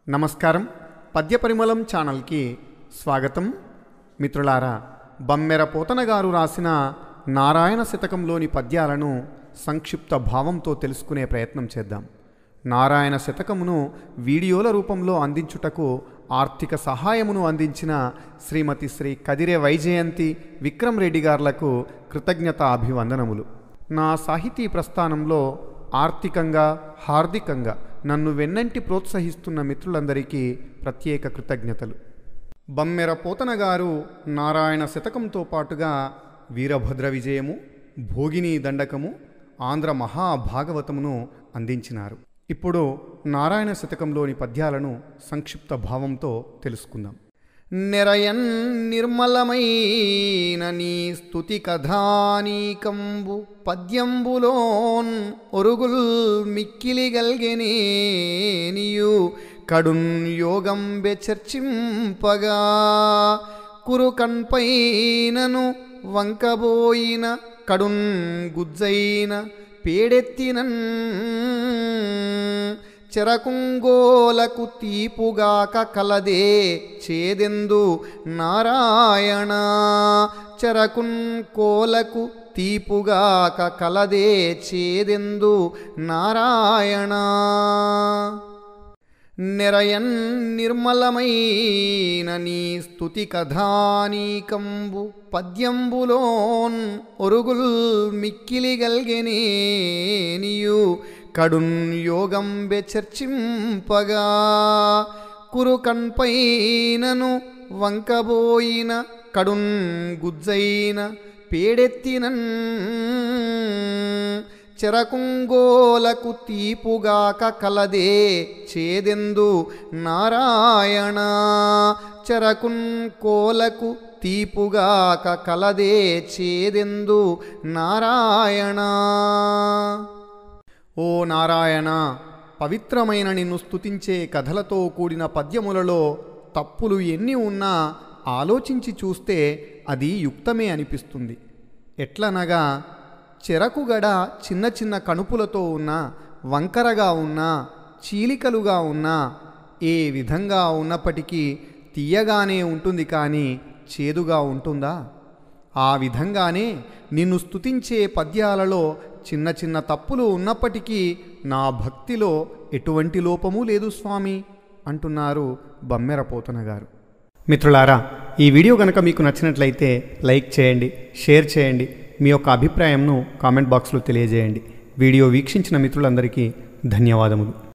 నమస్కారం పద్యపరిమళం ఛానల్కి స్వాగతం మిత్రులారా బమ్మెర పోతన గారు రాసిన నారాయణ శతకంలోని పద్యాలను సంక్షిప్త భావంతో తెలుసుకునే ప్రయత్నం చేద్దాం నారాయణ శతకమును వీడియోల రూపంలో అందించుటకు ఆర్థిక సహాయమును అందించిన శ్రీమతి శ్రీ కదిరే వైజయంతి విక్రమ్ రెడ్డి గార్లకు కృతజ్ఞత అభివందనములు నా సాహితీ ప్రస్థానంలో ఆర్థికంగా హార్దికంగా నన్ను వెన్నంటి ప్రోత్సహిస్తున్న మిత్రులందరికీ ప్రత్యేక కృతజ్ఞతలు బమ్మెర పోతన గారు నారాయణ శతకంతో పాటుగా వీరభద్ర విజయము భోగిని దండకము ఆంధ్ర మహాభాగవతమును అందించినారు ఇప్పుడు నారాయణ శతకంలోని పద్యాలను సంక్షిప్త భావంతో తెలుసుకుందాం నెరయన్ నిర్మలమైన నీ స్తుతి కథానీకంబు పద్యంబులోన్ ఒరుగుల్ మిక్కిలి గల్గెనేనియు కడున్ యోగం చర్చింపగా కురు కన్పైనను వంకబోయిన కడున్ గుజ్జైన పేడెత్తినన్ చెరకుంగోలకు తీపుగాక కలదే చేదెందు నారాయణ చెరకున్ కోలకు తీపుగాక కలదే చేదెందు నారాయణ నెరయన్ నిర్మలమైన నీ స్తుతి కథానీకంబు పద్యంబులోన్ ఒరుగుల్ మిక్కిలి గల్గెనేనియు కడున్ యోగం చర్చింపగా కురు కన్పైనను వంకబోయిన కడున్ గుజ్జైన పేడెత్తినన్ చెరకుంగోలకు తీపుగాక కలదే చేదెందు నారాయణ చెరకున్ కోలకు తీపుగాక కలదే చేదెందు నారాయణ ఓ నారాయణ పవిత్రమైన నిన్ను స్తుతించే కథలతో కూడిన పద్యములలో తప్పులు ఎన్ని ఉన్నా ఆలోచించి చూస్తే అది యుక్తమే అనిపిస్తుంది ఎట్లనగా చెరకుగడ చిన్న చిన్న కణుపులతో ఉన్న వంకరగా ఉన్న చీలికలుగా ఉన్న ఏ విధంగా ఉన్నప్పటికీ తీయగానే ఉంటుంది కానీ చేదుగా ఉంటుందా ఆ విధంగానే నిన్ను స్తుతించే పద్యాలలో చిన్న చిన్న తప్పులు ఉన్నప్పటికీ నా భక్తిలో ఎటువంటి లోపము లేదు స్వామి అంటున్నారు బమ్మెరపోతన గారు మిత్రులారా ఈ వీడియో కనుక మీకు నచ్చినట్లయితే లైక్ చేయండి షేర్ చేయండి మీ యొక్క అభిప్రాయంను కామెంట్ బాక్స్లో తెలియజేయండి వీడియో వీక్షించిన మిత్రులందరికీ ధన్యవాదములు